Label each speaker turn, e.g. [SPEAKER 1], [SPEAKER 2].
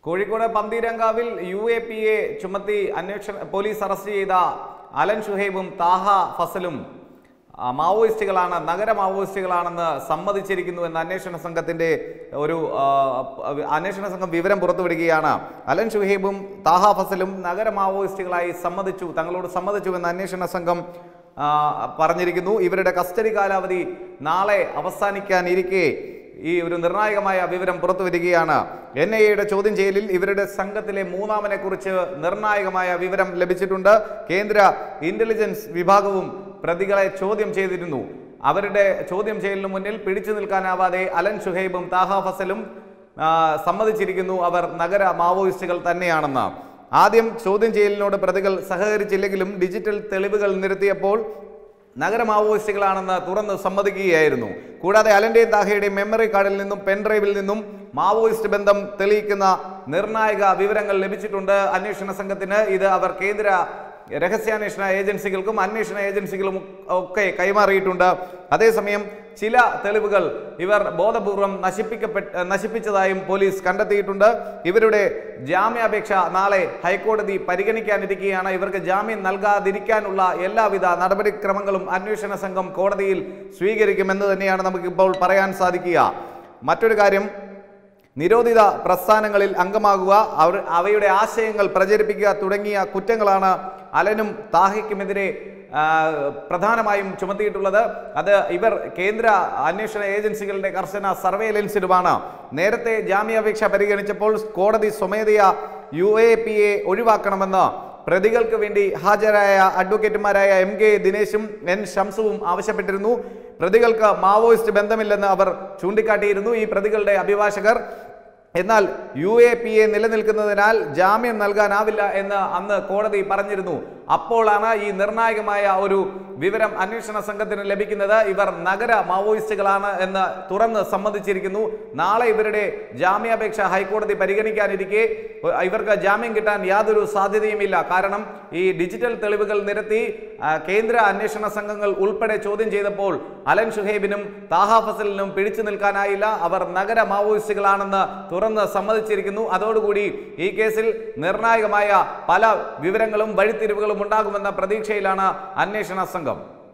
[SPEAKER 1] കോഴിക്കോട് പന്തീരങ്കാവിൽ U A P A ചുമത്തി അന്വേഷണ പോലീസ് അറസ്റ്റ് ചെയ്ത അലൻ ഷുഹൈബും താഹ ഫസലും ആ, മാവോയിസ്റ്റുകളാണ് നഗര മാവോയിസ്റ്റുകളാണെന്ന് സമ്മതിച്ചിരിക്കുന്നു എന്ന അന്വേഷണ സംഘത്തിന്റെ ഒരു ആ, അന്വേഷണ സംഘം വിവരം പുറത്തുവിടുകയാണ് അലൻ ഷുഹൈബും താഹ ഫസലും നഗര മാവോയിസ്റ്റുകളായി സമ്മതിച്ചു തങ്ങളോട് സമ്മതിച്ചു എന്ന അന്വേഷണ സംഘം ആ, പറഞ്ഞിരിക്കുന്നു ഇവരുടെ കസ്റ്റഡി കാലാവധി നാളെ അവസാനിക്കാനിരിക്കെ ഈ ഒരു നിർണായകമായ വിവരം പുറത്തു വരികയാണ് എൻ ഐ എയുടെ ചോദ്യം ചെയ്യലിൽ ഇവരുടെ സംഘത്തിലെ മൂന്നാമനെ കുറിച്ച് നിർണായകമായ വിവരം ലഭിച്ചിട്ടുണ്ട് കേന്ദ്ര ഇന്റലിജൻസ് വിഭാഗവും പ്രതികളെ ചോദ്യം ചെയ്തിരുന്നു അവരുടെ ചോദ്യം ചെയ്യലിന് മുന്നിൽ പിടിച്ചു നിൽക്കാനാവാതെ അലൻ ഷുഹൈബും താഹ ഫസലും ആ, സമ്മതിച്ചിരിക്കുന്നു അവർ നഗര മാവോയിസ്റ്റുകൾ തന്നെയാണെന്ന് ആദ്യം ചോദ്യം ചെയ്യലിനോട് പ്രതികൾ സഹകരിച്ചില്ലെങ്കിലും ഡിജിറ്റൽ തെളിവുകൾ നിരത്തിയപ്പോൾ നഗര മാവോയിസ്റ്റുകളാണെന്ന് തുറന്ന് സമ്മതിക്കുകയായിരുന്നു കൂടാതെ അലന്റെയും താഹയുടെയും മെമ്മറി കാർഡിൽ നിന്നും പെൻഡ്രൈവിൽ നിന്നും മാവോയിസ്റ്റ് ബന്ധം തെളിയിക്കുന്ന നിർണായക വിവരങ്ങൾ ലഭിച്ചിട്ടുണ്ട് അന്വേഷണ സംഘത്തിന് ഇത് അവർ കേന്ദ്ര രഹസ്യാന്വേഷണ ഏജൻസികൾക്കും അന്വേഷണ ഏജൻസികളും ഒക്കെ കൈമാറിയിട്ടുണ്ട് അതേസമയം ചില തെളിവുകൾ ഇവർ ബോധപൂർവം നശിപ്പിക്കപ്പെട്ട നശിപ്പിച്ചതായും പോലീസ് കണ്ടെത്തിയിട്ടുണ്ട് ഇവരുടെ ജാമ്യാപേക്ഷ നാളെ ഹൈക്കോടതി പരിഗണിക്കാനിരിക്കുകയാണ് ഇവർക്ക് ജാമ്യം നൽകാതിരിക്കാനുള്ള എല്ലാവിധ നടപടിക്രമങ്ങളും അന്വേഷണ സംഘം കോടതിയിൽ സ്വീകരിക്കുമെന്ന് തന്നെയാണ് നമുക്കിപ്പോൾ പറയാൻ സാധിക്കുക മറ്റൊരു കാര്യം നിരോധിത പ്രസ്ഥാനങ്ങളിൽ അംഗമാകുക അവർ അവയുടെ ആശയങ്ങൾ പ്രചരിപ്പിക്കുക തുടങ്ങിയ കുറ്റങ്ങളാണ് അലനും താഹയ്ക്കുമെതിരെ ആ, പ്രധാനമായും ചുമത്തിയിട്ടുള്ളത് അത് ഇവർ കേന്ദ്ര അന്വേഷണ ഏജൻസികളുടെ കർശന സർവേലൻസിലുമാണ് നേരത്തെ ജാമ്യാപേക്ഷ പരിഗണിച്ചപ്പോൾ കോടതി സ്വമേധയാ യു എ പി എ ഒഴിവാക്കണമെന്ന് പ്രതികൾക്ക് വേണ്ടി ഹാജരായ അഡ്വക്കേറ്റുമാരായ എം കെ ദിനേശും എൻ ഷംസുവും ആവശ്യപ്പെട്ടിരുന്നു പ്രതികൾക്ക് മാവോയിസ്റ്റ് ബന്ധമില്ലെന്ന് അവർ ചൂണ്ടിക്കാട്ടിയിരുന്നു ഈ പ്രതികളുടെ അഭിഭാഷകർ എന്നാൽ യു എ പി എ നിലനിൽക്കുന്നതിനാൽ ജാമ്യം നൽകാനാവില്ല എന്ന് അന്ന് കോടതി പറഞ്ഞിരുന്നു അപ്പോഴാണ് ഈ നിർണായകമായ ഒരു വിവരം അന്വേഷണ സംഘത്തിന് ലഭിക്കുന്നത് ഇവർ നഗര മാവോയിസ്റ്റുകളാണ് എന്ന് തുറന്ന് സമ്മതിച്ചിരിക്കുന്നു നാളെ ഇവരുടെ ജാമ്യാപേക്ഷ ഹൈക്കോടതി പരിഗണിക്കാനിരിക്കെ ഇവർക്ക് ജാമ്യം കിട്ടാൻ യാതൊരു സാധ്യതയുമില്ല കാരണം ഈ ഡിജിറ്റൽ തെളിവുകൾ നിരത്തി ആ, കേന്ദ്ര അന്വേഷണ സംഘങ്ങൾ ഉൾപ്പെടെ ചോദ്യം ചെയ്തപ്പോൾ അലൻ ഷുഹൈബിനും താഹ ഫസലിനും പിടിച്ചു നിൽക്കാനായില്ല അവർ നഗര മാവോയിസ്റ്റുകളാണെന്ന് തുറന്ന് സമ്മതിച്ചിരിക്കുന്നു അതോടുകൂടി ഈ കേസിൽ നിർണായകമായ പല വിവരങ്ങളും വഴിത്തിരിവുകളും ഉണ്ടാകുമെന്ന പ്രതീക്ഷയിലാണ് അന്വേഷണ സംഘം